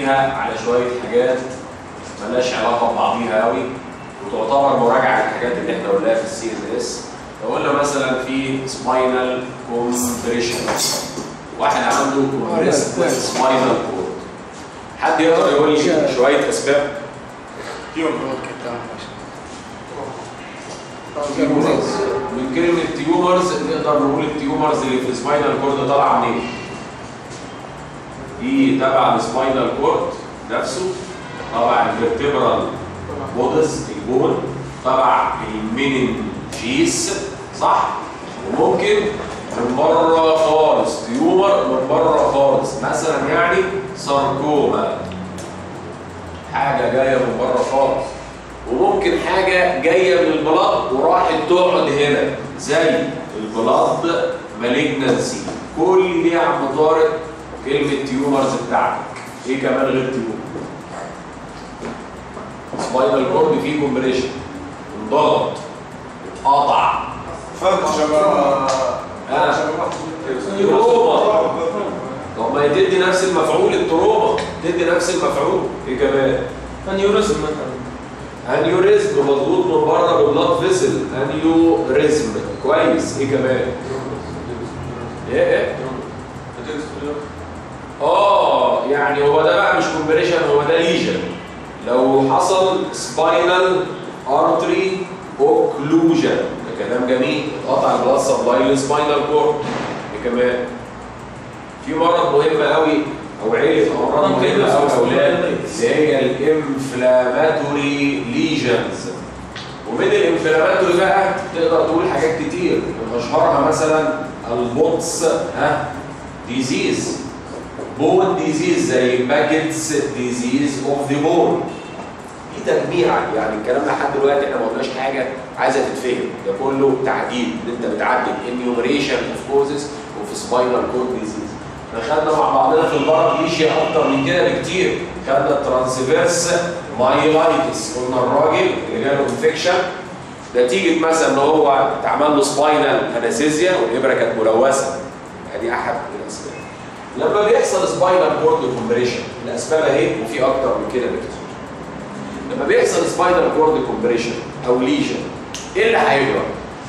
فيها على شويه حاجات ملهاش علاقه ببعضيها قوي وتعتبر مراجعه للحاجات اللي احنا قلناها في السي اس اس لو قلنا مثلا في سباينال كومبريشن واحد عنده كومبريست سباينال كورد حد يقدر يقول لي شويه اسباب من كلمه تيومرز نقدر نقول التيومرز اللي في السباينال كورد طالعه منين؟ دي تبع السباينال كورد نفسه طبعا الفيرتبرال بودز البون تبع المينينجيس صح وممكن من بره خالص تيومر من بره خالص مثلا يعني ساركوما حاجه جايه من بره خالص وممكن حاجه جايه من البلاد وراحت تقعد هنا زي البلاد مالجنسي كل دي يا عم طارق كلمه تيومرز بتاعتك ايه كمان غير تيومر سباينال كورد فيه كومبريشن انضغط اتقطع فرق شبه آه. شبه تروما طب ما هي تدي نفس المفعول التروما تدي نفس المفعول ايه كمان انيوريزم مثلا انيوريزم مضغوط من بره ببلاد فيسل انيوريزم كويس ايه كمان ايه ايه اه يعني هو ده بقى مش كومبريشن هو ده ليجن لو حصل سباينال ارتري اوكلوجن ده كلام جميل اتقطع البلاد سبلاي للسباينال كورد ايه كمان في مرض مهم قوي او عيله امراض مهمه قوي اولاد اللي هي الانفلاماتوري ليجنز ومن الانفلاماتوري بقى تقدر تقول حاجات كتير من اشهرها مثلا البوتس ها ديزيز بون ديزيز زي باكيتس ديزيز اوف ذا بون دي تجميعه يعني الكلام ده لحد دلوقتي احنا ما قلناش حاجه عايزه تتفهم ده كله تعديل ان انت بتعدل انيومريشن اوف كوزز وفي سباينال كورد ديزيز احنا خدنا مع بعضنا في البارابليشيا اكتر من كده بكتير خدنا الترانسفيرس مايلايتس قلنا الراجل اللي جاله انفكشن نتيجه مثلا ان هو اتعمل له سباينال انستيزيا والابره كانت ملوثه ادي احد الاسباب لما بيحصل سباينال كورد كومبريشن الاسباب اهي وفي اكتر من كده بكتير لما بيحصل سباينال كورد كومبريشن او ليجن ايه اللي هيجرى؟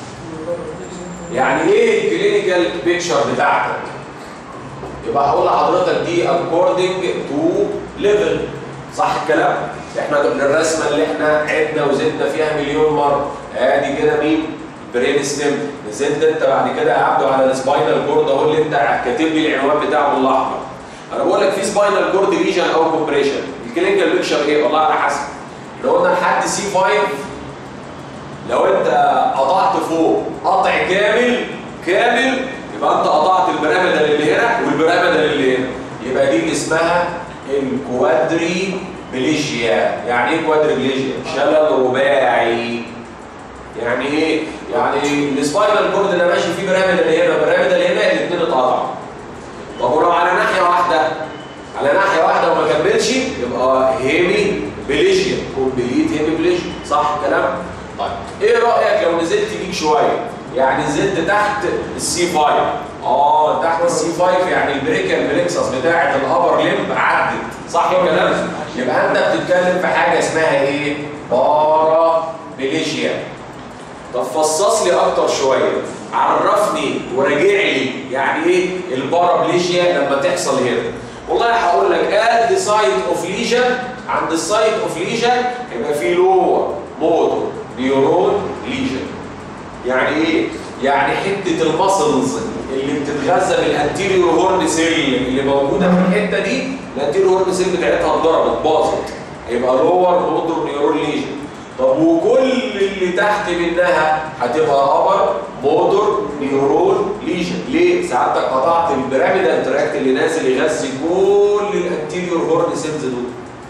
يعني ايه الكلينيكال بيكتشر بتاعتك؟ يبقى هقول لحضرتك دي according to level صح الكلام؟ احنا الرسمه اللي احنا عدنا وزدنا فيها مليون مره ادي كده مين؟ برين ستيم نزلت انت بعد كده يا عبده على السباينال كورد اهو اللي انت كاتب لي العنوان بتاعه بالاحمر انا بقول لك في سباينال كورد ليجن او كومبريشن الكلينيكال بيكتشر ايه؟ والله على حسب لو قلنا لحد سي 5 لو انت قطعت فوق قطع كامل كامل يبقى انت قطعت البرامدل اللي هنا والبرامدل اللي هنا يبقى دي اللي اسمها الكوادري بليجيا يعني ايه كوادري بليجيا شلل رباعي يعني ايه يعني السباينال كورد اللي ماشي فيه برامدل اللي هنا برامدل اللي هنا الاثنين اتقطعوا طب ولو على ناحيه واحده على ناحيه واحده وما كملش يبقى هيمي بليجيا كومبليت هيمي بليجيا صح الكلام طيب ايه رايك لو نزلت بيك شويه يعني نزلت تحت السي 5 اه تحت السي 5 يعني البريكال بليكسس بتاعه الابر ليمب عدت صح الكلام يبقى انت بتتكلم في حاجه اسمها ايه بارا بليجيا طب فصص لي اكتر شويه عرفني وراجع لي يعني ايه البارابليجيا لما تحصل هنا والله هقول لك اد سايت اوف ليجن عند السايت اوف ليجن يبقى في لور موتور نيورون ليجن يعني ايه يعني حته المسلز اللي بتتغذى بالانتيريور هورن سيل اللي موجوده في الحته دي الانتيريور هورن سيل بتاعتها اتضربت باظت هيبقى لور موتور نيورون ليجن طب وكل اللي تحت منها هتبقى ابر موتور نيورون ليجن ليه؟ ساعتك قطعت البيراميدال تراكت اللي نازل يغذي كل الانتيريور هورن سيلز دول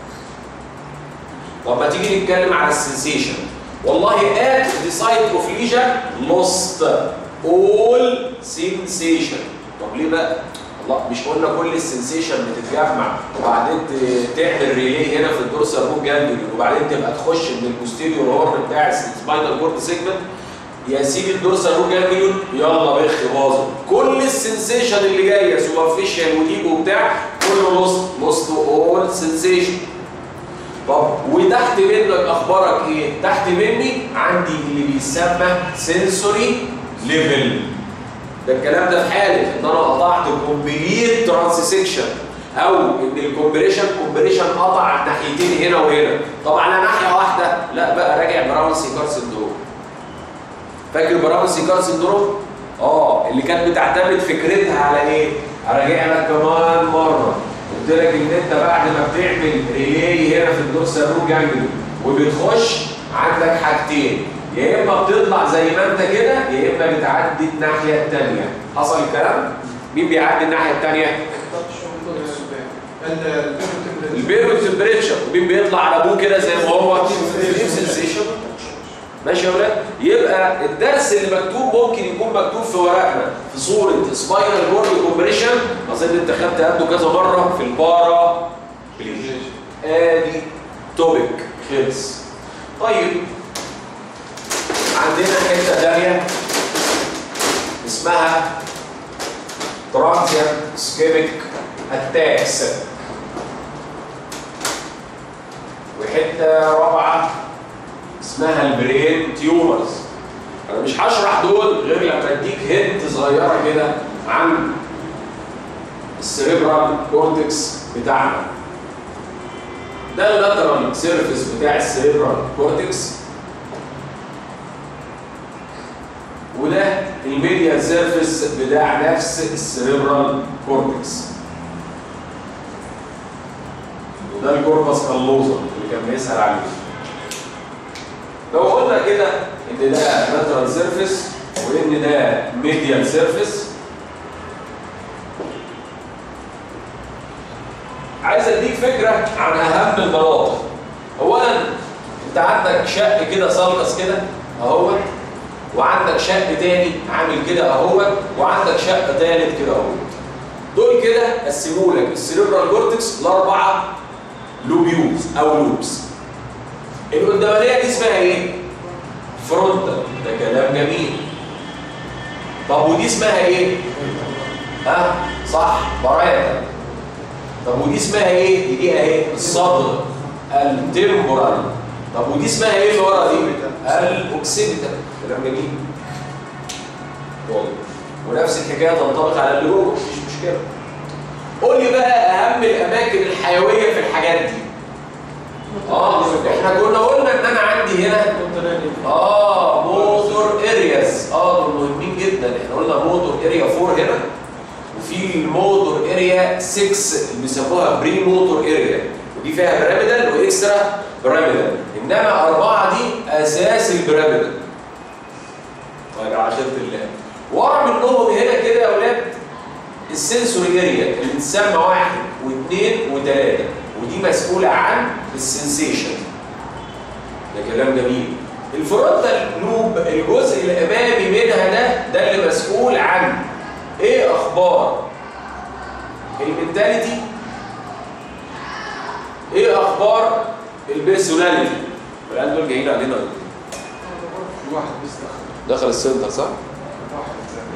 طب ما تيجي نتكلم على السنسيشن والله at the site of lesion lost all sensation طب ليه بقى؟ الله مش قلنا كل السنسيشن بتتجمع وبعدين ت- تعمل ريلي هنا في الدورسال روت جانجليون وبعدين تبقى تخش من البوستيريور هورن بتاع السباينال كورد سيجمنت يا سيدي الدورسال روت جانجليون يلا بخ باظت كل السنسيشن اللي جايه سوبرفيشال وديب وبتاع كله لوست لوست اول سنسيشن طب وتحت منك اخبارك ايه تحت مني عندي اللي بيسمى سنسوري ليفل ده الكلام ده في حاله ان انا قطعت كومبليت ترانسيشن او ان الكومبريشن كومبريشن قطع الناحيتين هنا وهنا طب على ناحيه واحده لا بقى راجع براون سيكار سندروم فاكر براون سيكار سندروم اه اللي كانت بتعتمد فكرتها على ايه اراجع لك كمان مره قلت لك ان انت بعد ما بتعمل ريلي هنا في الدورسال روت جانجلي وبتخش عندك حاجتين يا اما بتطلع زي ما انت كده يا اما بتعدي الناحيه الثانيه حصل الكلام مين بيعدي الناحيه الثانيه البيرو تمبريتشر ومين بيطلع على ابوه كده زي ما هو سنسيشن ماشي يا ولاد يبقى الدرس اللي مكتوب ممكن يكون مكتوب في ورقنا في صوره سباينال كورد كومبريشن اظن انت خدت قده كذا مره في البارا بليج ادي توبيك خلص طيب عندنا حته ثانيه اسمها ترانزيانت سكيميك اتاكس وحته رابعه اسمها البرين تيومرز انا مش هشرح دول غير لما اديك هنت صغيره كده عن السريبرال كورتكس بتاعنا ده اللاترال سيرفيس بتاع السريبرال كورتكس وده الميديال سيرفيس بتاع نفس السريبرال كورتكس وده الكوربس كالوزا اللي كان بيسأل عليه لو قلنا كده ان ده لاترال سيرفيس وان ده ميديال سيرفيس عايز اديك فكره عن اهم المناطق اولا انت عندك شق كده سلقس كده اهوت وعندك شق تاني عامل كده اهوت وعندك شق تالت كده اهوت دول كده قسموا لك السيريبرال كورتكس لاربعه لوبيوز او لوبس القدامانيه دي اسمها ايه؟ فرونتال ده كلام جميل طب ودي اسمها ايه؟ ها؟ صح برايتا طب ودي اسمها ايه؟ دي اهي الصدر التمبورال طب ودي اسمها ايه اللي ورا دي؟ الاوكسيبيتال كلام جميل واضح ونفس الحكايه تنطبق على اللي جوه مفيش مشكله قول لي بقى اهم الاماكن الحيويه في الحاجات دي اه احنا كنا قلنا ان انا عندي هنا اه موتور ارياز اه دول مهمين جدا احنا قلنا موتور اريا 4 هنا وفي الموتور اريا 6 اللي بيسموها بري موتور اريا ودي فيها بيراميدال واكسترا بيراميدال انما اربعه دي اساس البيراميدال طيب عشان الله ورا منهم هنا كده يا اولاد السنسوري اريا اللي بتسمى واحد واثنين وثلاثه ودي مسؤوله عن السنسيشن ده كلام جميل الفرونتال لوب الجزء الامامي منها ده ده اللي مسؤول عن ايه اخبار المنتاليتي ايه اخبار البيرسوناليتي العيال دول جايين علينا في واحد بس دخل دخل السنتر صح؟ واحد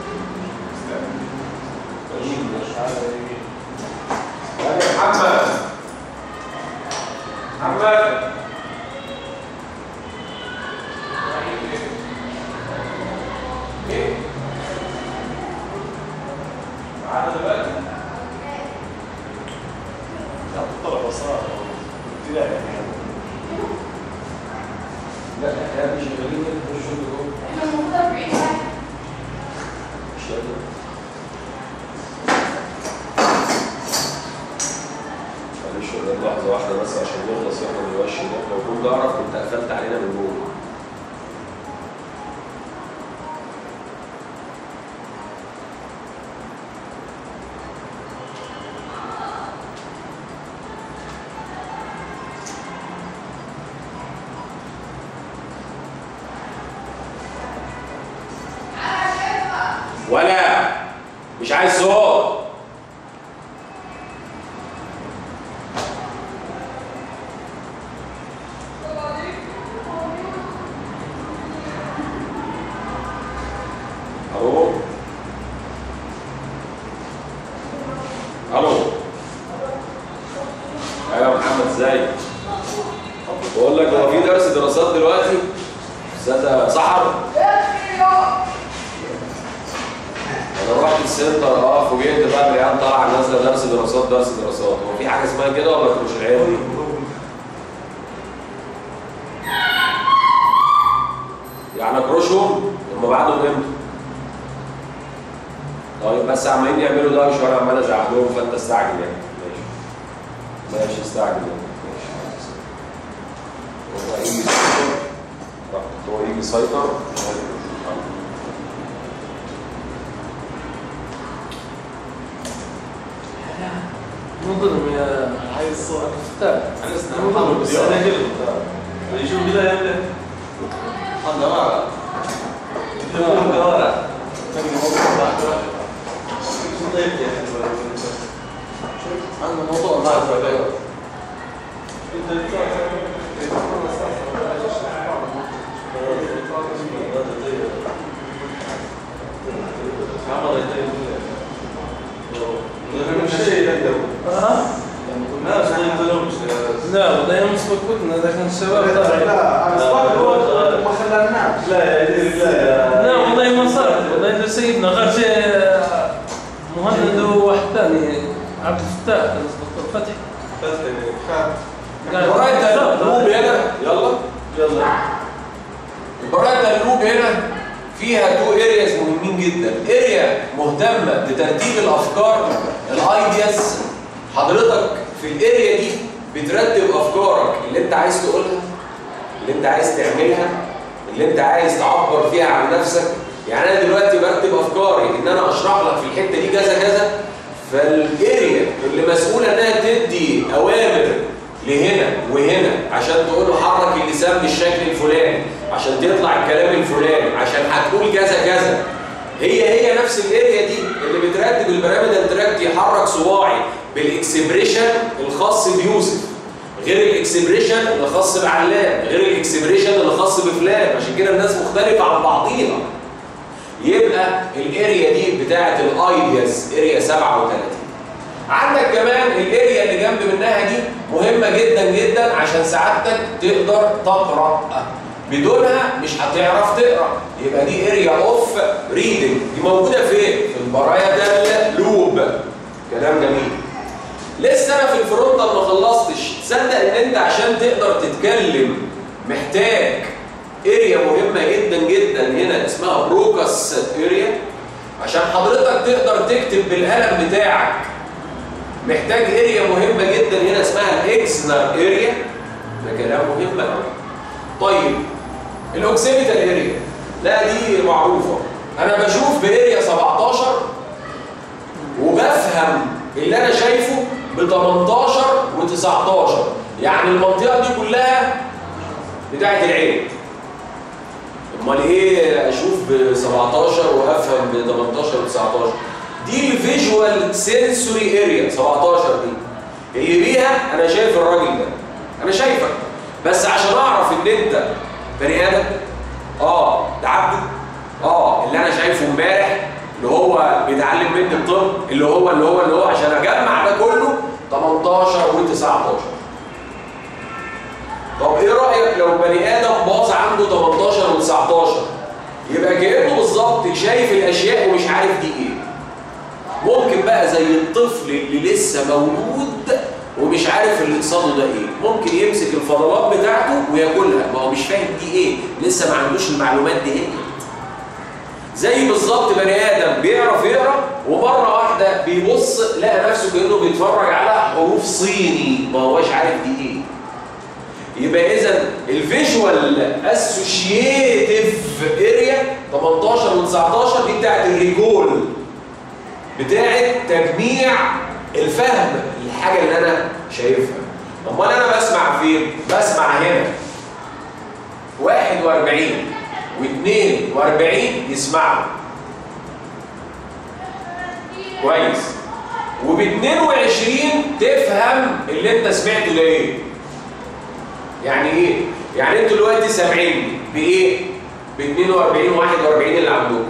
يا محمد محمد ايه؟ تعالى دلوقتي لا احنا مش شغالين نخش جوه احنا موجودة في عيد واحد مش قادر. معلش والله لحظة واحدة بس عشان نخلص احنا من الوش ده لو كنت اعرف كنت قفلت علينا من جوه ولا مش عايز صوت محمد ازيك بقول لك هو في درس دراسات دلوقتي استاذ سحر انا رحت السنتر اه فوجئت بقى العيال طالعه نازله درس دراسات درس دراسات هو في حاجه اسمها كده ولا مش العيال دي؟ يعني اكرشهم هم بعدهم امتى؟ طيب بس عمالين يعملوا دوشه وانا عمال ازعق لهم فانت استعجل يعني ماشي ماشي استعجل يعني ماشي هو يجي يسيطر هو يجي يسيطر نظلم يا هاي الصورة كفتاب انا استنى بس انا قلت يشوف كده يعمل هذا ما يكون كوارع طيب يا عندنا موضوع ما اعرف لا والله يوم سبقتنا ذاك الشباب ما خلاناش لا والله ما صارت والله انه سيدنا غير شيء مهند وواحد ثاني عبد الفتاح الدكتور فتحي قال براية اللوب هنا يلا يلا براية اللوب هنا فيها تو ارياز مهمين جدا اريا مهتمه بترتيب الافكار الايدياز حضرتك في الاريا دي بترتب افكارك اللي انت عايز تقولها اللي انت عايز تعملها اللي انت عايز تعبر فيها عن نفسك يعني انا دلوقتي برتب افكاري ان انا اشرح لك في الحته دي كذا كذا فالاريا اللي مسؤوله انها تدي اوامر لهنا وهنا عشان تقول له حرك اللسان بالشكل الفلاني عشان تطلع الكلام الفلاني عشان هتقول كذا كذا هي هي نفس الاريا دي اللي بترتب البيراميدال تراكت يحرك صباعي بالاكسبريشن الخاص بيوسف غير الاكسبريشن اللي خاص بعلام غير الاكسبريشن اللي خاص بفلان عشان كده الناس مختلفه عن بعضيها يبقى الاريا دي بتاعه الايدياز اريا 37 عندك كمان الاريا اللي جنب منها دي مهمه جدا جدا عشان سعادتك تقدر تقرا بدونها مش هتعرف تقرا يبقى دي اريا اوف ريدنج دي موجوده فين في البرايدال لوب كلام جميل لسه انا في الفرونتال ما خلصتش تصدق ان انت عشان تقدر تتكلم محتاج اريا مهمه جدا جدا هنا اسمها بروكس اريا عشان حضرتك تقدر تكتب بالقلم بتاعك محتاج اريا مهمه جدا هنا اسمها الاكسنر اريا ده كلام مهم قوي طيب الاوكسيبيتال اريا لا دي معروفه انا بشوف باريا 17 وبفهم اللي انا شايفه ب 18 و19 يعني المنطقه دي كلها بتاعت العين امال ايه اشوف ب 17 وافهم ب 18 و19 دي الفيجوال سنسوري اريا 17 دي اللي بيها انا شايف الراجل ده انا شايفك بس عشان اعرف ان انت بني ادم اه ده عبده اه اللي انا شايفه امبارح اللي هو بيتعلم مني الطب اللي هو اللي هو اللي هو عشان اجمع ده كله 18 و19 طب ايه رايك لو بني ادم باظ عنده 18 و19 يبقى كانه بالظبط شايف الاشياء ومش عارف دي ايه ممكن بقى زي الطفل اللي لسه مولود ومش عارف اللي قصاده ده ايه ممكن يمسك الفضلات بتاعته وياكلها ما هو مش فاهم دي ايه لسه ما عندوش المعلومات دي ايه زي بالظبط بني ادم بيعرف يقرا ومره واحده بيبص لقى نفسه كانه بيتفرج على حروف صيني ما هوش عارف دي ايه يبقى اذا الفيجوال اسوشيتيف اريا 18 و 19 دي بتاعت الريجول بتاعت تجميع الفهم الحاجه اللي انا شايفها امال انا بسمع فين بسمع هنا 41 و42 يسمعوا كويس وب 22 تفهم اللي انت سمعته ده ايه يعني ايه يعني انتوا دلوقتي سامعين بايه ب 42 41 اللي عندكم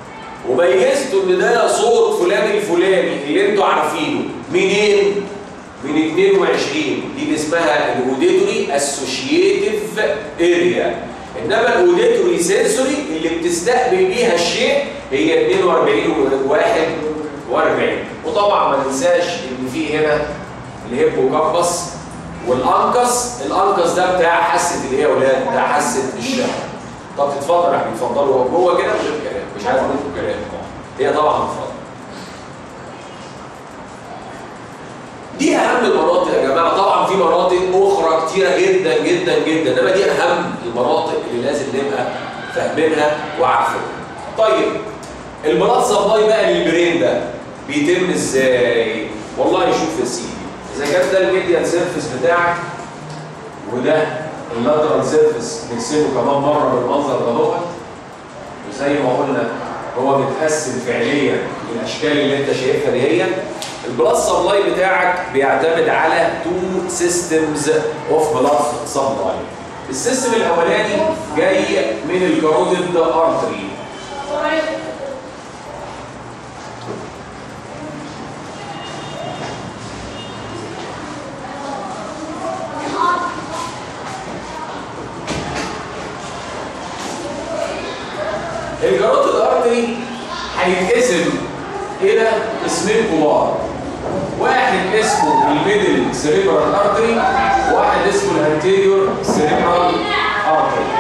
وميزتوا ان ده صوت فلان الفلاني اللي انتوا عارفينه منين من 22 دي اللي اسمها الاوديتوري اسوشيتيف اريا انما الاوديتوري سنسوري اللي بتستقبل بيها الشيء هي 42 و 41 وطبعا ما ننساش ان في هنا الهيبوكامبس والانكس الانكس ده بتاع حاسه الايه يا اولاد بتاع حاسه الشم طب اتفضل يا حبيبي اتفضلوا هو جوه كده من غير كلام مش عايز منكم كلام هي طبعا اتفضل دي اهم المناطق يا جماعه طبعا في مناطق اخرى كتيره جدا جدا جدا انما دي اهم المناطق اللي لازم نبقى فاهمينها وعارفينها طيب البلاد سبلاي بقى للبرين ده بيتم ازاي والله شوف يا سيدي اذا كان ده الميديال سيرفيس بتاعك وده اللاترال سيرفيس نرسمه كمان مره بالمنظر ده هو وزي ما قلنا هو متقسم فعليا للاشكال اللي انت شايفها دي هي البلاد سبلاي بتاعك بيعتمد على تو سيستمز اوف بلاد سبلاي السيستم الاولاني جاي من الكاروتيد ارتري الكاروتيد ارتري هيتقسم الى قسمين كبار واحد اسمه الميدل سيريبرال ارتري واحد اسمه الانتيريور سيريبرال ارتري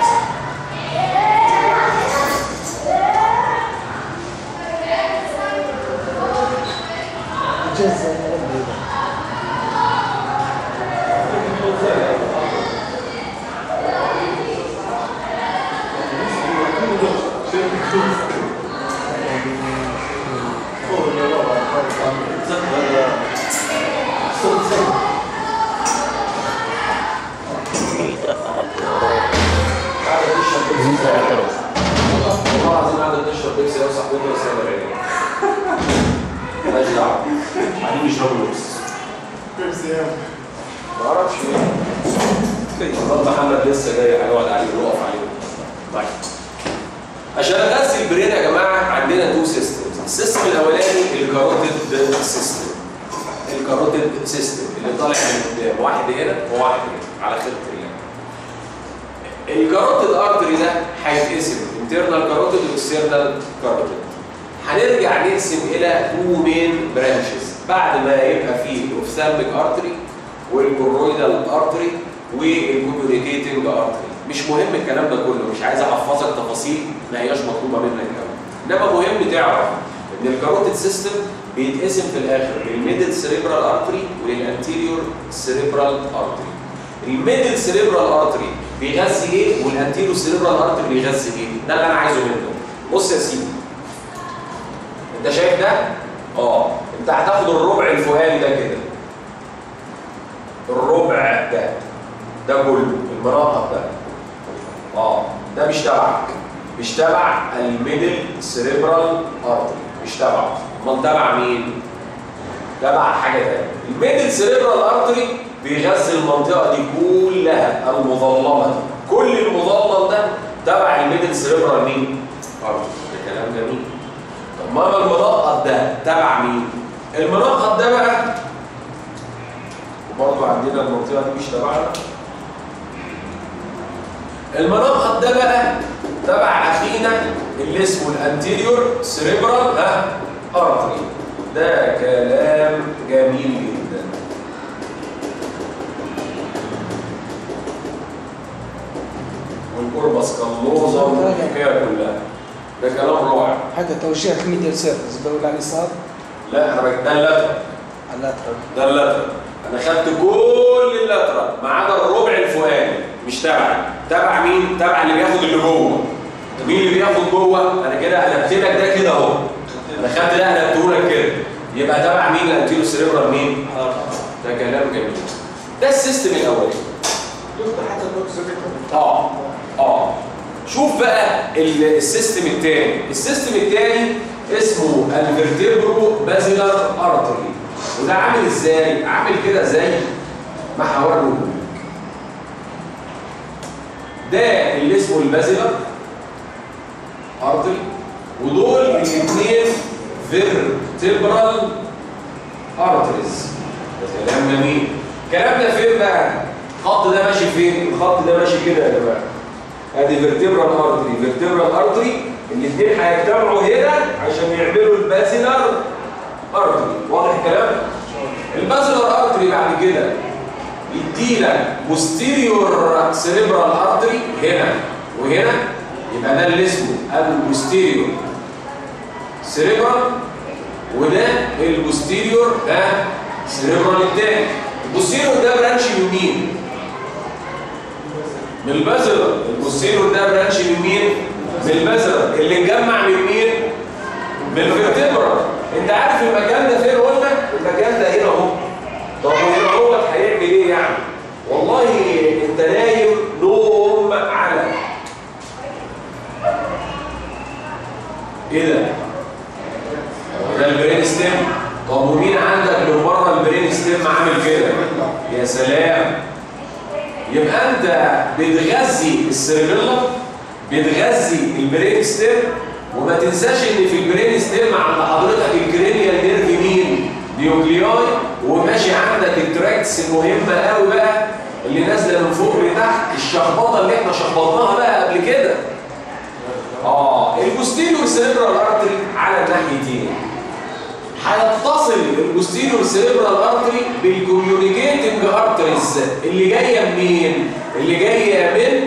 قاعدة تشرب بيبسي والله العظيم قاعدة تشرب بيبسي لو صاحبتها بس هي بعينيها مالهاش دعوة قاعدين بيشربوا بيبسي ما اعرفش ليه الواد محمد لسه جاي هيقعد عليه ويقف عليه طيب عشان اغذي البرين يا جماعه عندنا تو سيستمز السيستم الاولاني الكاروتيد سيستم الكاروتيد سيستم اللي طالع من قدام واحد هنا وواحد هنا على خلق الله الكاروتيد ارتري ده هيتقسم انترنال كاروتيد واكسترنال كاروتيد هنرجع نقسم الى تو مين برانشز بعد ما يبقى فيه الاوفثالميك ارتري والكورويدال ارتري والكوميونيكيتنج ارتري مش مهم الكلام ده كله مش عايز احفظك تفاصيل ما هياش مطلوبه منك قوي انما مهم تعرف ان الكاروتيد سيستم بيتقسم في الاخر للميدل سيريبرال ارتري وللانتيريور سيريبرال ارتري الميدل سيريبرال ارتري بيغذي ايه والانتيريور سيريبرال ارتري بيغذي ايه ده اللي انا عايزه منك بص يا سيدي انت شايف ده اه انت هتاخد الربع الفوقاني ده كده الربع ده ده كله المناطق ده اه ده مش تبعك مش تبع الميدل سيريبرال ارتري مش تبعه امال تبع مين تبع حاجه ثانيه الميدل سيريبرال ارتري بيغذي المنطقه دي كلها المظلمه دي كل المظلم ده تبع الميدل سيريبرال مين ارتري ده كلام جميل طب ما المنقط ده تبع مين المنقط ده بقى وبرضه عندنا المنطقه دي مش تبعنا المنقط ده بقى تبع اخينا اللي اسمه الانتيريور سيريبرال ها ارتري ده كلام جميل جدا والكوربس كالوزا والحكايه كلها ده كلام رائع حاجه توجيه ميديال سيرفيس بقول على اليسار لا انا بك- ده اللاترال على اللاترال ده اللاترال انا خدت كل اللاترال ما عدا الربع الفوقاني مش تبعي تبع مين تبع اللي بياخد اللي جوه مين اللي بياخد جوه انا كده قلبت لك ده كده اهو انا خدت ده قلبته لك كده يبقى تبع مين الانتيرو سيريبرال مين ده كلام جميل ده السيستم الاولاني اه اه شوف بقى ال- السيستم الثاني السيستم الثاني اسمه الفيرتبرو بازيلر ارتري وده عامل ازاي عامل كده زي ما هوريه ده اللي اسمه البازيلر ارتري ودول الاثنين فيرتبرال ارتريز كلام جميل الكلام ده فين بقى الخط ده ماشي فين الخط ده ماشي كده يا جماعه ادي فيرتبرال ارتري فيرتبرال ارتري الاثنين هيجتمعوا هنا عشان يعملوا الباسيلر ارتري واضح الكلام الباسيلر ارتري بعد كده يديلك بوستيريور سيريبرال ارتري هنا وهنا يبقى ده اللي اسمه البوستيريور سيريبرال وده البوستيريور ده سيريبرال التاني البوستيريور ده برانش من مين؟ من البازلر البوستيريور ده برانش من مين؟ من البازلر اللي اتجمع من مين؟ من الفيرتبرال انت عارف المكان ده فين قلنا؟ المكان ده هنا اهو طب وهنا هو هيعمل ايه يعني؟ والله انت نايم نوم على ايه ده؟ هو ده البرين ستيم طب ومين عندك من بره البرين ستيم عامل كده؟ يا سلام يبقى انت بتغذي السيربيلا بتغذي البرين ستيم وما تنساش ان في البرين ستيم عند حضرتك الكرينيال نيرف مين؟ نيوكلياي وماشي عندك التراكس المهمه قوي بقى اللي نازله من فوق لتحت الشخبطه اللي احنا شخبطناها بقى قبل كده اه البوستيريور سيريبرال ارتري على الناحيتين هيتصل البوستيريور سيريبرال ارتري بالكوميونيكيتنج ارتريز اللي جايه منين؟ اللي جايه من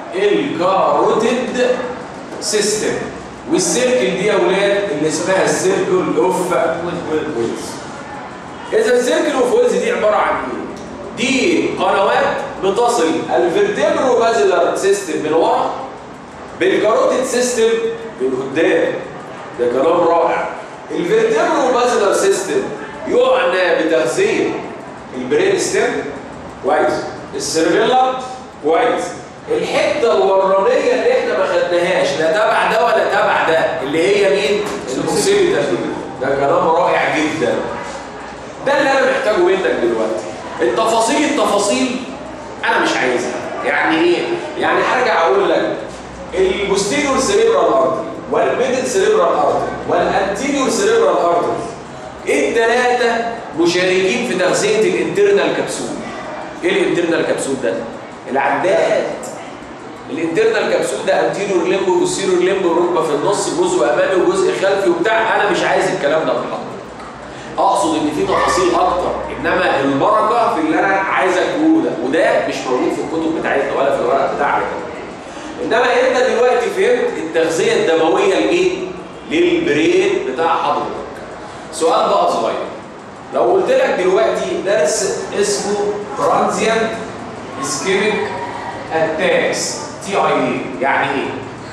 الكاروتيد سيستم والسيركل دي يا اولاد اللي اسمها السيركل اوف ويلز اذا السيركل اوف ويلز دي عباره عن ايه؟ دي قنوات بتصل الفيرتبرو بازلر سيستم من ورا بالكاروتيد سيستم من قدام ده كلام رائع الفيرتبرو بازلر سيستم يعنى بتغذيه البرين ستيم كويس السيربيلا كويس الحته الورانيه اللي احنا ما خدناهاش لا تبع ده ولا تبع ده اللي هي مين البوسيبيتا ده كلام رائع جدا ده اللي انا محتاجه منك دلوقتي التفاصيل التفاصيل انا مش عايزها يعني ايه يعني هرجع اقول لك البوستيريور سيريبرال ارتري والميدل سيريبرال ارتري والانتيريور سيريبرال ارتري الثلاثه مشاركين في تغذيه الانترنال كبسول ايه الانترنال كبسول ده العداد الانترنال كبسول ده انتيريور ليمب وبوستيريور ليمب وركبه في النص جزء امامي وجزء خلفي وبتاع انا مش عايز الكلام ده من حضرتك اقصد ان في تفاصيل اكتر انما البركه في اللي انا عايزك تقوله ده وده مش موجود في الكتب بتاعتنا ولا في الورق بتاعنا انما انت دلوقتي فهمت التغذيه الدمويه لمين؟ للبرين بتاع حضرتك. سؤال بقى صغير. لو قلت لك دلوقتي درس اسمه ترانزيانت اسكيميك اتاكس تي اي اي يعني ايه؟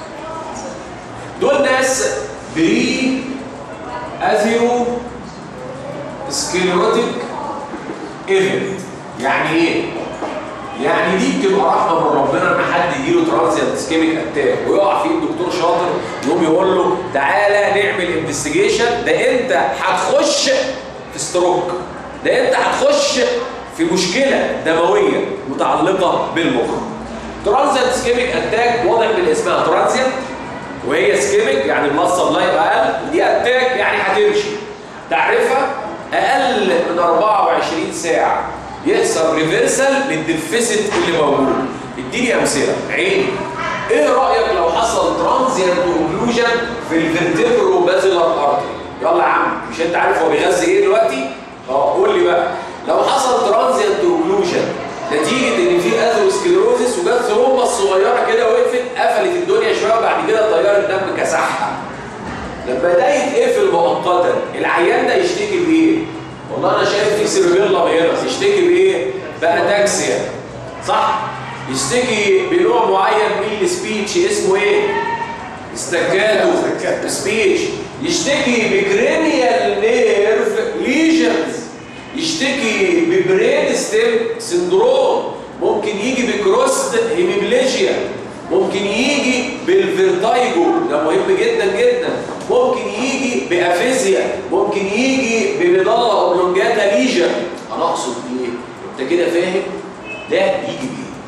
دول ناس بري اثيرو سكليروتيك ايفنت يعني ايه؟ يعني دي بتبقى رحمه من ربنا ان حد يجيله ترانزيانت اسكيميك اتاك ويقع فيه الدكتور شاطر يقوم يقول له تعالى نعمل انفستيجيشن ده انت هتخش في ستروك ده انت هتخش في مشكله دمويه متعلقه بالمخ ترانزيانت اسكيميك اتاك واضح من اسمها ترانزيانت وهي اسكيميك يعني بلس سبلاي اقل ودي اتاك يعني هتمشي تعرفها اقل من 24 ساعه يحصل ريفرسال للديفيسيت اللي موجود اديني امثله عين ايه رايك لو حصل ترانزيانت اوكلوجن في الفيرتبرو بازلر ارتري يلا يا عم مش انت عارف هو بيغذي ايه دلوقتي اه قول لي بقى لو حصل ترانزيانت اوكلوجن نتيجه ان في اثيروسكليروزس وجت ثرومبه صغيره كده وقفت قفلت الدنيا شويه وبعد كده طيار الدم كسحها لما ده يتقفل مؤقتا العيان ده يشتكي بايه؟ والله انا شايف في سيربيلا هنا يشتكي بايه؟ باتاكسيا صح؟ يشتكي بنوع معين من السبيتش اسمه ايه؟ استكاتو سبيتش يشتكي بكرينيال نيرف ليجنز يشتكي ببرين ستيم سندروم ممكن يجي بكروست هيميبليجيا ممكن يجي بالفيرتايجو ده مهم جدا جدا ممكن يجي بافيزيا ممكن يجي بمضله اوبلونجاتا ليجا انا اقصد ايه انت كده فاهم ده يجي بايه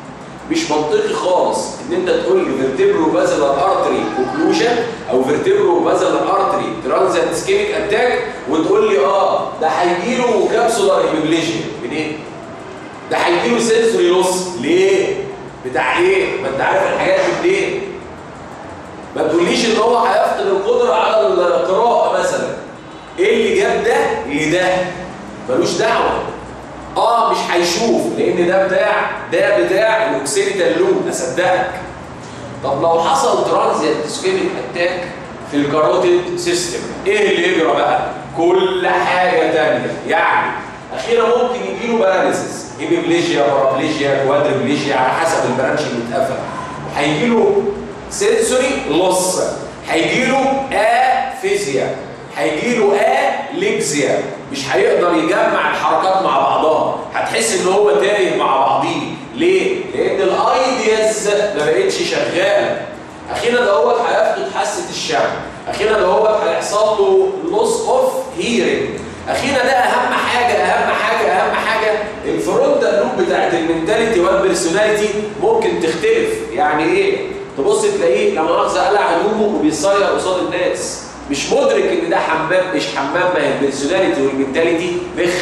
مش منطقي خالص ان انت تقول لي فيرتبرو بازلر ارتري اوكلوجن او فيرتبرو بازلر ارتري ترانزيت اسكيميك اتاك وتقول لي اه ده هيجي له كابسولار هيموجليجيا منين؟ ده هيجي له سنسوري لوس ليه؟ بتاع ايه؟ ما انت عارف الحاجات دي منين؟ ما تقوليش ان هو هيفقد القدره على القراءه مثلا ايه اللي جاب ده لده ملوش دعوه اه مش هيشوف لان ده بتاع ده بتاع الاوكسيديتال لوب اصدقك طب لو حصل ترانزيت اسكيميك اتاك في الكاروتيد سيستم ايه اللي يجرى بقى كل حاجه تانية يعني اخيرا ممكن يجيله باراليسيس هيميبليجيا بارابليجيا كوادربليجيا على حسب البرانش اللي اتقفل هيجيله سنسوري لوس هيجيله افيزيا هيجيله اليكزيا مش هيقدر يجمع الحركات مع بعضها هتحس ان هو تايه مع بعضيه ليه لان الايدياز ما بقتش شغاله اخيرا دوت هيفقد حاسه الشم اخيرا دوت هيحصل له لوس اوف هيرنج اخيرا ده اهم حاجه اهم حاجه اهم حاجه الفرونتال لوب بتاعت المنتاليتي والبيرسوناليتي ممكن تختلف يعني ايه تبص تلاقيه لما مؤاخذه قلع هدومه وبيصير قصاد الناس مش مدرك ان ده حمام مش حمام ما هي البيرسوناليتي والمنتاليتي بخ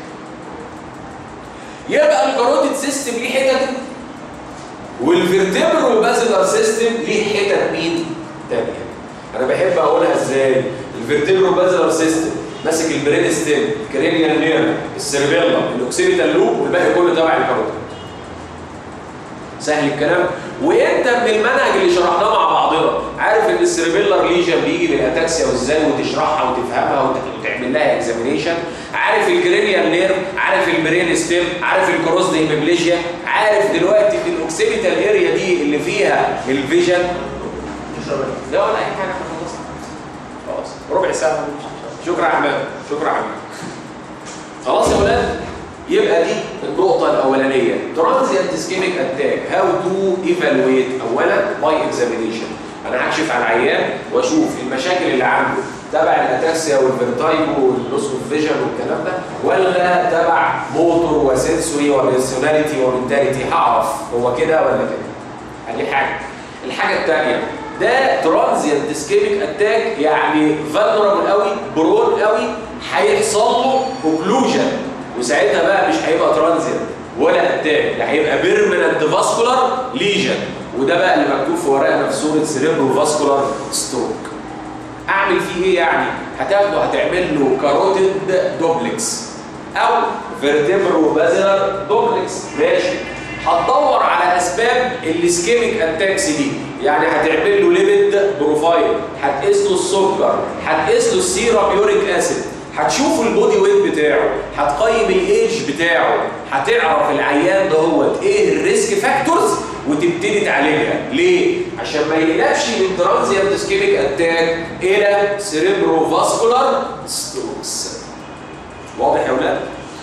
يبقى الكاروتيد سيستم ليه حتت والفيرتبر والبازلر سيستم ليه حتت مين تانية انا بحب اقولها ازاي الفيرتبر والبازلر سيستم ماسك البرين ستيم الكرينيال نير السيربيلا الاوكسيبيتال لوب والباقي كله تبع الكاروتيد سهل الكلام وانت من المنهج اللي شرحناه مع بعضنا عارف ان السيربيلر ليجن بيجي بالاتاكسيا وازاي وتشرحها وتفهمها وتعمل لها اكزامينيشن عارف الكرينيال نير عارف البرين ستيم عارف الكروس ديمبليجيا عارف دلوقتي في الاوكسيبيتال اريا دي اللي فيها الفيجن لا ولا اي حاجه خلاص خلاص ربع ساعه شكرا يا عماد شكرا يا عماد خلاص يا ولاد يبقى دي النقطة الأولانية ترانزيانت اسكيميك اتاك هاو تو ايفالويت أولا باي اكزامينيشن أنا هكشف على العيان وأشوف المشاكل اللي عنده تبع الاتاكسيا والفيرتايجو واللوس اوف فيجن والكلام ده ولا تبع موتور وسنسوري وبيرسوناليتي ومنتاليتي هعرف هو كده ولا كده دي حاجة الحاجة الثانية ده ترانزيانت اسكيميك اتاك يعني فالنربل قوي برون قوي هيحصل له اوكلوجن وساعتها بقى مش هيبقى ترانزيت ولا اتاك ده هيبقى بيرمننت فاسكولار ليجن وده بقى اللي مكتوب في ورقنا في صوره سيريبرو فاسكولار ستروك اعمل فيه ايه يعني هتاخده هتعمل له كاروتيد دوبلكس او فيرتبرو بازلر دوبلكس ماشي هتدور على اسباب الاسكيميك اتاكس دي يعني هتعمل له ليميت بروفايل هتقيس له السكر هتقيس له السيرم يوريك اسيد هتشوف البودي ويت بتاعه هتقيم الايدج بتاعه هتعرف العيان ده هو ايه الريسك فاكتورز وتبتدي تعالجها ليه عشان ما يقلبش من ترانزيانت اسكيميك اتاك الى سيريبرو فاسكولار ستروكس واضح يا ولاد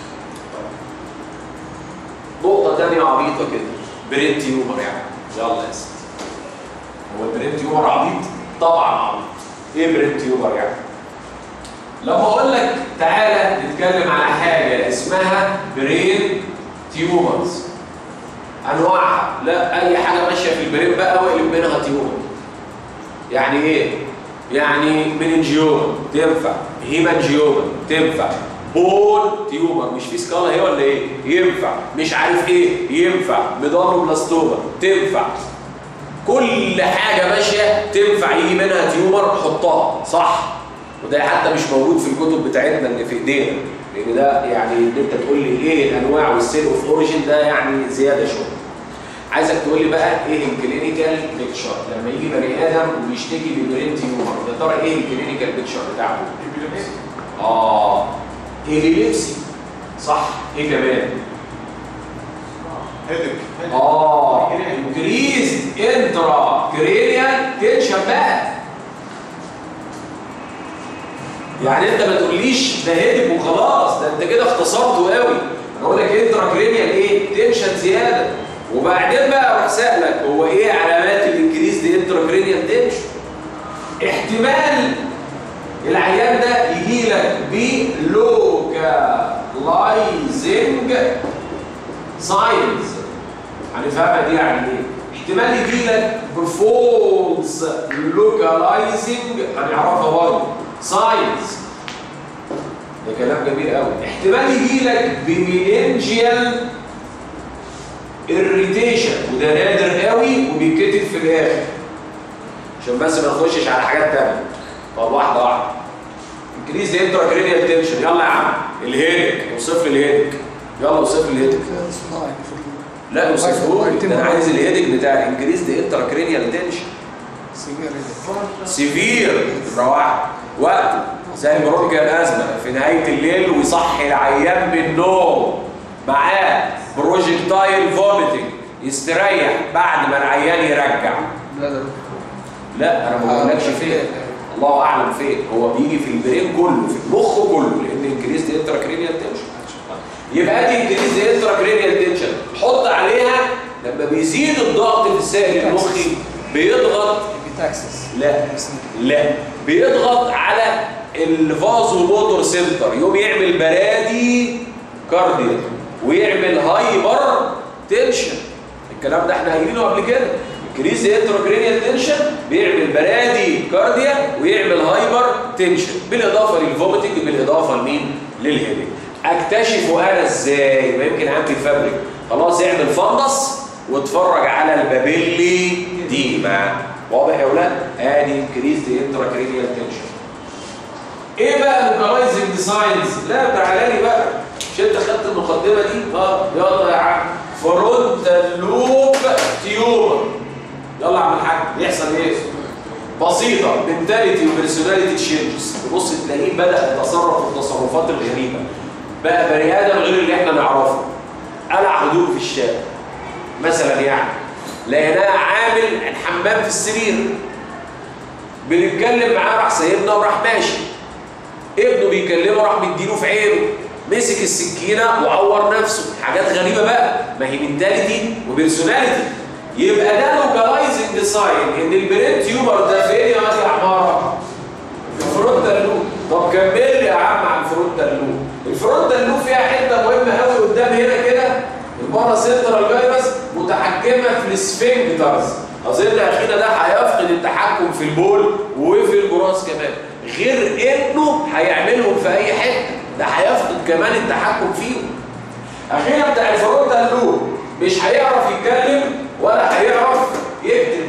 نقطه ثانيه عبيطه كده برين تيومر يعني يلا يا سيدي هو البرين تيومر عبيط طبعا عبيط ايه برين تيومر يعني لما اقول لك تعالى نتكلم على حاجه اسمها برين تيومرز انواعها لا اي حاجه ماشيه في البرين بقى واقلب منها تيومر يعني ايه يعني مننجيوما تنفع هيمانجيوما تنفع بون تيومر مش في سكالا هي ولا ايه ينفع مش عارف ايه ينفع ميدانوبلاستوما تنفع كل حاجه ماشيه تنفع يجي منها تيومر حطها صح وده حتى مش موجود في الكتب بتاعتنا اللي في ايدينا لان ده يعني ان انت تقول لي ايه الانواع والسيل اوف اوريجين ده يعني زياده شويه عايزك تقول لي بقى ايه الكلينيكال بيكتشر لما يجي بني ادم وبيشتكي ببرين تيومر يا ترى ايه الكلينيكال بيكتشر بتاعته اه ايبيليبسي صح ايه كمان هيدك اه انكريز انترا كرينيال تنشن بقى يعني انت ما تقوليش ده هدب وخلاص ده انت كده اختصرته قوي انا اقول لك انترا كرينيال ايه تنشن زياده وبعدين بقى اروح سالك هو ايه علامات الانكريز دي انترا كرينيال تنشن احتمال العيان ده يجي لك بلوكالايزنج ساينز هنفهمها دي يعني ايه احتمال يجي لك بفولز لوكالايزنج هنعرفها برضه ساينز ده كلام جميل قوي احتمال يجي لك بميلينجيال اريتيشن وده نادر قوي وبيتكتب في الاخر عشان بس ما نخشش على حاجات تانية طب واحده واحده انكريز انتراكرينيال تنشن يلا يا عم الهيدك اوصف لي الهيدك يلا اوصف لي الهيدك لا اوصفه لي ده انا عايز الهيدك بتاع الانكريز انتراكرينيال تنشن سيفير روعه وقته زي برونكيال ازمه في نهايه الليل ويصحي العيان بالنوم معاه بروجكتايل فوميتنج يستريح بعد ما العيان يرجع لا لا لا انا ما بقولكش فين الله اعلم فين هو بيجي في البرين كله في المخ كله لان انكريز انتراكرينيال تنشن يبقى دي انكريز انتراكرينيال تنشن حط عليها لما بيزيد الضغط في السائل المخي بيضغط بتاكسس لا لا بيضغط على الفازو موتور سنتر يقوم يعمل برادي كارديا ويعمل هايبر تنشن الكلام ده احنا قايلينه قبل كده الكريز انتروكرينيال تنشن بيعمل برادي كارديا ويعمل هايبر تنشن بالاضافه للفوميتنج بالاضافه لمين للهيدنج اكتشفه انا ازاي ما يمكن عندي فابريك خلاص اعمل فندس واتفرج على البابيلي ديما واضح يا ولاد ادي انكريز انتراكرينيال تنشن ايه بقى اللوكالايزنج ساينز لا تعالى لي بقى مش انت خدت المقدمه دي اه يلا يا عم فرونتال لوب تيومر يلا يا عم الحاج يحصل ايه بسيطه منتاليتي وبيرسوناليتي تشينجز تبص تلاقيه بدا يتصرف التصرفات الغريبه بقى بني ادم غير اللي احنا نعرفه قلع هدوء في الشارع مثلا يعني لقيناه عامل الحمام في السرير بنتكلم معاه راح سايبنا وراح ماشي ابنه بيكلمه راح مديله في عينه مسك السكينه وعور نفسه حاجات غريبه بقى ما هي منتاليتي وبيرسوناليتي يبقى ده لوكالايزنج ساين ان البرين تيومر ده فين يا واد يا عماره في الفرونتال لوب طب كمل لي يا عم عن الفرونتال لوب الفرونتال لوب فيها حته مهمه قوي قدام هنا كده البارا سنترال فيروس متحكمه في السفنكترز اظن اخينا ده هيفقد التحكم في البول وفي الجراس كمان غير انه هيعملهم في اي حته ده هيفقد كمان التحكم فيهم اخيرا بتاع الفرونتال لوب مش هيعرف يتكلم ولا هيعرف يكتب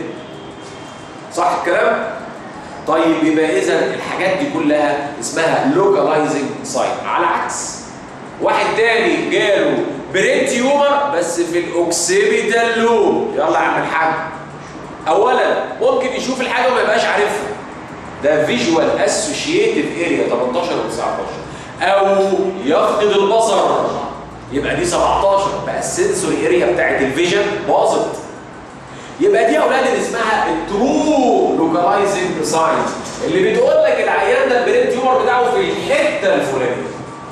صح الكلام طيب يبقى اذا الحاجات دي كلها اسمها لوكالايزنج ساين على عكس واحد تاني جاله برين تيومر بس في الاوكسيبيتال لوب يلا يا عم الحاج اولا ممكن يشوف الحاجه وما يبقاش عارفها ده فيجوال اسوشيتيف اريا 18 و 19 او يفقد البصر يبقى دي 17 بقى السنسوري اريا بتاعت الفيجن باظت يبقى دي يا اولاد اللي اسمها الترو لوكالايزنج ساينز اللي بتقول لك العيان ده البرين تيومر بتاعه في الحته الفلانيه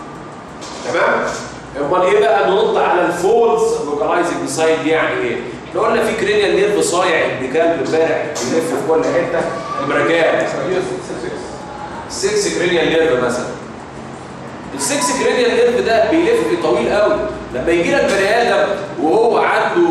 تمام امال ايه بقى ننط على الفولز لوكالايزنج ساين دي يعني ايه احنا قلنا في كرينيال نيرف صايع ابن كلب امبارح بيلف في كل حته المراكات السكس كرينيال نيرف مثلا السكس كرينيال نيرف ده بيلف طويل قوي لما يجي لك بني ادم وهو عنده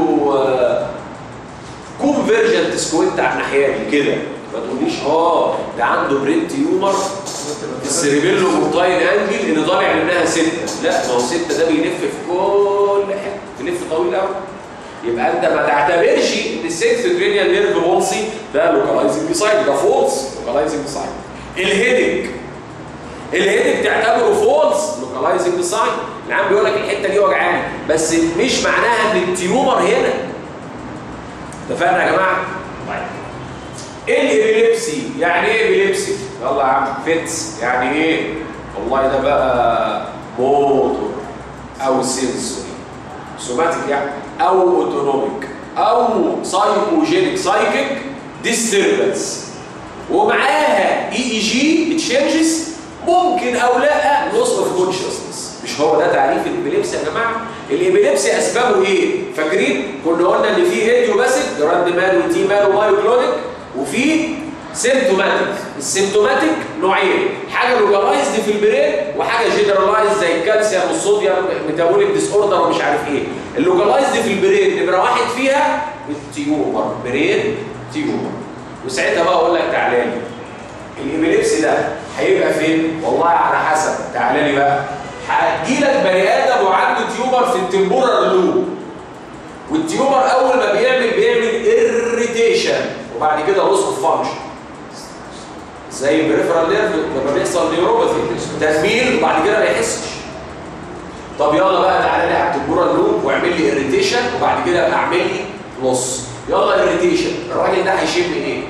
كونفرجنت سكوينت على الناحيه دي كده ما تقوليش اه ده عنده برين تيومر السيريبيلو مورتاين انجل اللي طالع منها سته لا ما هو سته ده بيلف في كل حته بيلف طويل قوي يبقى انت ما تعتبرش ان السكس كرينيال نيرف بولسي ده لوكالايزنج ساين ده فولس لوكالايزنج ساين الهيدك الهيدك تعتبره فولس لوكالايزنج ساين العام بيقول لك الحته دي وجعاني بس مش معناها ان التيومر هنا اتفقنا يا جماعه طيب ايه الابيليبسي يعني ايه ابيليبسي يلا يا عم فيتس يعني ايه والله ده بقى موتور او سنسوري سوماتيك يعني او اوتونوميك او سايكوجينيك سايكيك ديستربنس ومعاها اي اي جي تشينجز ممكن او لا لوس اوف كونشسنس مش هو ده تعريف الابيليبسي يا جماعه الابيليبسي اسبابه ايه فاكرين كنا قلنا ان في هيديو باسيد جراند مان وتي مان ومايوكلونيك وفي سيمتوماتيك السيمتوماتيك نوعين حاجه لوكالايزد في البرين وحاجه جنرالايز زي الكالسيوم والصوديوم ميتابوليك ديس اوردر ومش عارف ايه اللوكالايزد في البرين نمره واحد فيها التيومر برين تيومر وساعتها بقى اقول لك تعالى لي الابيليبسي ده هيبقى فين؟ والله على حسب تعالى لي بقى هتجيلك بني ادم وعنده تيومر في التمبورال لوب والتيومر اول ما بيعمل بيعمل اريتيشن وبعد كده لوس اوف فانكشن زي البريفرال نيرف لما بيحصل نيوروباثي تكميل وبعد كده ما يحسش طب يلا بقى تعالى لي على التمبورال لوب واعمل لي اريتيشن وبعد كده ابقى اعمل لي لوس يلا اريتيشن الراجل ده هيشم ايه؟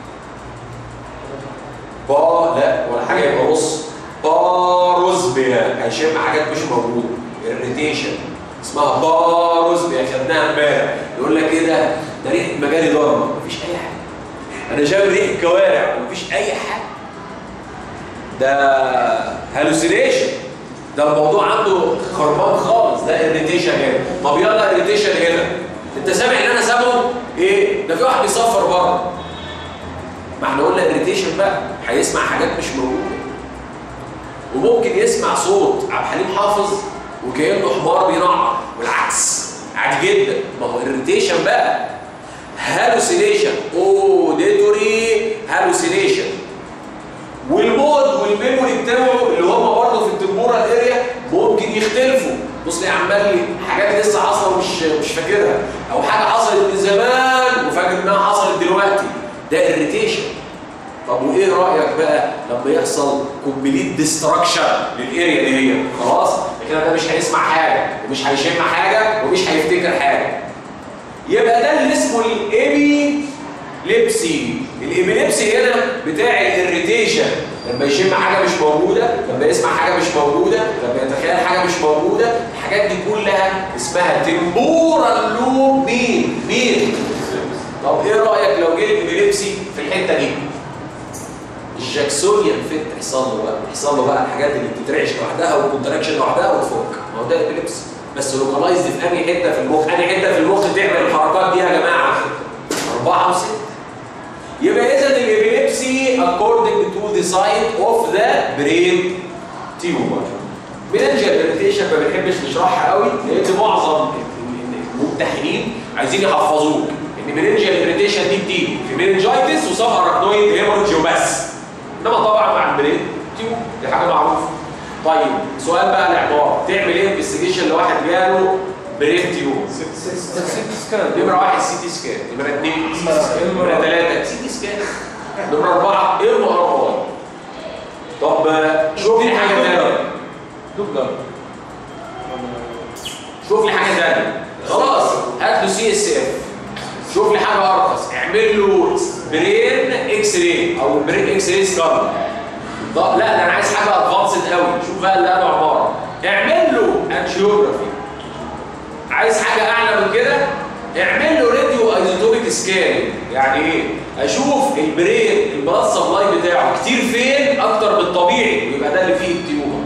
با لا ولا حاجه يبقى بص باروزبيا هيشم حاجات مش موجوده اريتيشن اسمها باروزبيا خدناها امبارح يقول لك ايه ده ده ريحه مجاري ضربه مفيش اي حاجه انا شامم ريحه كوارع مفيش اي حاجه ده هالوسينيشن ده الموضوع عنده خربان خالص ده اريتيشن هنا طب يلا اريتيشن هنا انت سامع ان انا سامعه ايه ده في واحد بيصفر بره ما احنا قلنا اريتيشن بقى هيسمع حاجات مش موجوده وممكن يسمع صوت عبد الحليم حافظ وكانه حمار بينعر والعكس عادي جدا ما هو اريتيشن بقى هالوسينيشن اوديتوري هالوسينيشن والمود والميموري بتاعه اللي هم برضه في التمبورال اريا ممكن يختلفوا بص لي عمال لي حاجات لسه حاصله مش مش فاكرها او حاجه حصلت من زمان وفاكر انها حصلت دلوقتي ده اريتيشن طب وايه رايك بقى لما يحصل كومبليت ديستراكشن للاريا دي هي خلاص كده ده مش هيسمع حاجه ومش هيشم حاجه ومش هيفتكر حاجه يبقى ده اللي اسمه الابي ليبسي الابيليبسي هنا بتاع الاريتيشن لما يشم حاجه مش موجوده لما يسمع حاجه مش موجوده لما يتخيل حاجه مش موجوده الحاجات دي كلها اسمها تمبورال لوب مين مين طب ايه رايك لو جه الابيليبسي في الحته دي الجاكسونيان فين تحصل له بقى يحصل له بقى الحاجات اللي بتترعش لوحدها والكونتراكشن لوحدها وتفك ما هو ده الابيليبسي بس لوكالايزد في انهي حته في المخ انهي حته في المخ تعمل الحركات دي يا جماعه أربعة وستة يبقى إذا الإبيليبسي according to the site of the brain tumor مننجل irritation ما بنحبش نشرحها قوي لأن معظم الممتحنين عايزين يحفظوك إن مننجل irritation دي بتيجي في مننجايتس وسب أراكنويد هيموريدج وبس إنما طبعا مع البرين تيوب دي حاجة معروفة طيب سؤال بقى العبارة تعمل إيه انفستيجيشن لواحد جاله برين تيوب نمرة واحد سي تي سكان نمرة اثنين نمرة ثلاثة سي تي سكان نمرة أربعة ام ار اي طب شوف لي حاجة ثانية دوبلر شوف لي حاجة ثانية خلاص هات له سي اس اف شوف لي حاجة أرخص اعمل له برين اكس راي أو برين اكس راي سكان لا ده أنا عايز حاجة ادفانسد قوي شوف بقى اللي قاله عمارة اعمل له انجيوجرافي عايز حاجة أعلى من كده اعمل له راديو ايزوتوبيك سكان يعني ايه اشوف البرين البلاد سبلاي بتاعه كتير فين اكتر من الطبيعي يبقى ده اللي فيه التيومر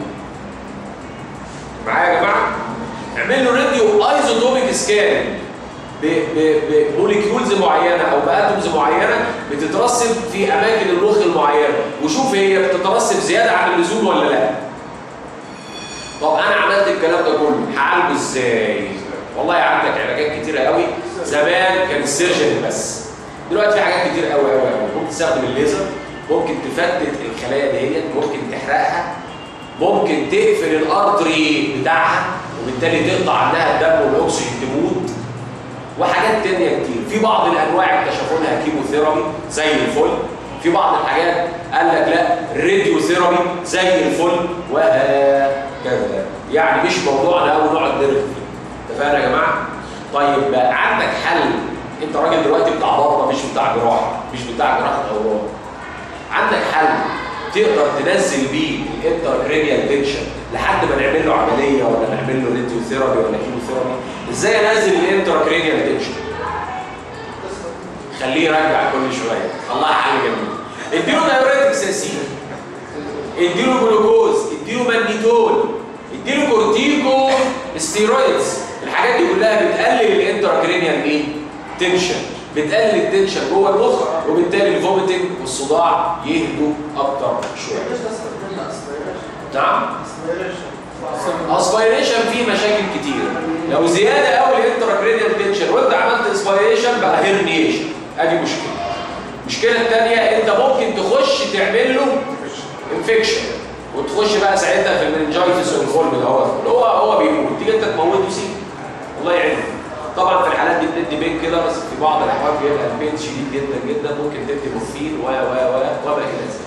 معايا يا جماعه اعمل له راديو ايزوتوبيك سكان بموليكيولز معينه او باتومز معينه بتترسب في اماكن المخ المعينه وشوف هي بتترسب زياده عن اللزوم ولا لا طب انا عملت الكلام ده كله هعالجه ازاي والله عندك علاجات كتيره قوي زمان كان السيرجري بس دلوقتي في حاجات كتير قوي قوي قوي ممكن تستخدم الليزر ممكن تفتت الخلايا ديت ممكن تحرقها ممكن تقفل الارتري بتاعها وبالتالي تقطع عنها الدم والاكسجين تموت وحاجات تانية كتير في بعض الانواع اكتشفوا لها كيموثيرابي زي الفل في بعض الحاجات قال لك لا راديو ثيرابي زي الفل وهكذا يعني مش موضوعنا قوي نقعد نرغي فيه اتفقنا يا جماعه طيب عندك حل انت راجل دلوقتي بتاع بطنه مش بتاع جراحه مش بتاع جراحه اورام عندك حل تقدر تنزل بيه الانتركرينيال تنشن لحد ما نعمل له عمليه ولا نعمل له راديو ثيرابي ولا كيموثيرابي ازاي انزل الانتركرينيال تنشن خليه يرجع كل شويه الله حل جميل اديله دايوريتكس يا سيدي اديله جلوكوز اديله ماجنيتول اديله كورتيكو ستيرويدز الحاجات دي كلها بتقلل الانتراكرينيال ايه تنشن بتقلل التنشن جوه المخ وبالتالي الفوميتنج والصداع يهدوا اكتر شويه نعم اسبيريشن فيه مشاكل كتير لو زياده قوي الانتراكرينيال تنشن وانت عملت اسبيريشن بقى هيرنيشن ادي مشكله المشكله الثانيه انت ممكن تخش تعمل له انفكشن وتخش بقى ساعتها في المننجايتس والفولم ده هو هو هو بيموت تيجي انت تموته سيك الله يعينك طبعا في الحالات دي بندي بين كده بس في بعض الاحوال بيبقى البين شديد جدا جدا ممكن تدي مورفين و و و وما الى ذلك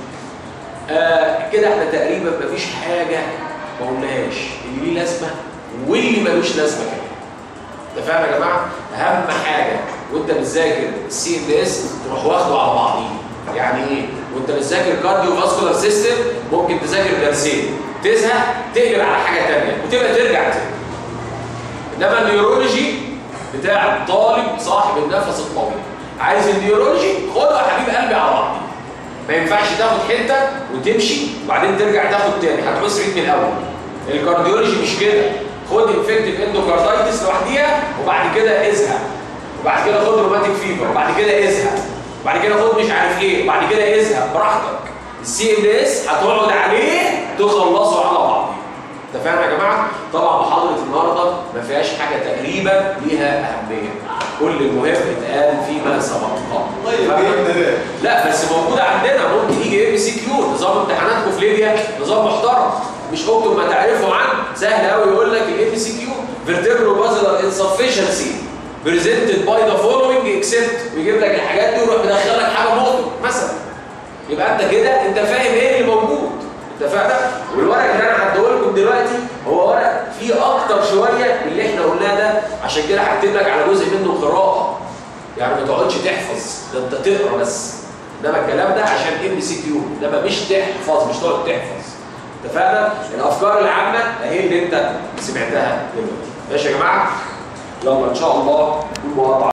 آه كده احنا تقريبا مفيش حاجه ما قلناهاش اللي ليه لازمه واللي ملوش لازمه كمان انت فاهم يا جماعه اهم حاجه وانت بتذاكر السي ام اس تروح واخده على بعضيه يعني ايه وانت بتذاكر كارديو فاسكولار سيستم ممكن تذاكر درسين تزهق تقلب على حاجه ثانيه وتبقى ترجع تاني انما النيورولوجي بتاع الطالب صاحب النفس الطويل عايز النيورولوجي خده يا حبيب قلبي على بعضيه ما ينفعش تاخد حته وتمشي وبعدين ترجع تاخد تاني هتحس ريتم الاول الكارديولوجي مش كده خد انفكتيف اندوكاردايتس لوحديها وبعد كده ازهق وبعد كده خد روماتيك فيبر وبعد كده ازهق وبعد كده خد مش عارف ايه وبعد كده ازهق براحتك السي ام اس هتقعد عليه تخلصه على بعضيه انت فاهم يا جماعه طبعا محاضره النهارده ما فيهاش حاجه تقريبا ليها اهميه كل المهم اتقال فيما سبق والله يبقى ده لا بس موجودة عندنا ممكن يجي ام سي كيو نظام امتحاناتكم في ليبيا نظام محترم مش اكتب ما تعرفوا عنه سهل قوي يقول لك الام سي كيو فيرتيبرو بازلر انسفشنسي بريزنتد باي ذا فولوينج اكسبت ويجيب لك الحاجات دي ويروح مدخلك حاجه مؤلم مثلا يبقى انت كده انت فاهم ايه اللي موجود اتفقنا والورق اللي انا هديه لكم دلوقتي هو ورق فيه اكتر شويه من اللي احنا قلناه ده عشان كده هكتب لك على جزء منه قراءه يعني ما تقعدش تحفظ ده انت تقرا بس انما الكلام ده عشان ام سي كيو انما مش تحفظ مش تقعد تحفظ اتفقنا الافكار العامه اهي اللي انت سمعتها دلوقتي ماشي يا جماعه يلا ان شاء الله نكون مقاطعه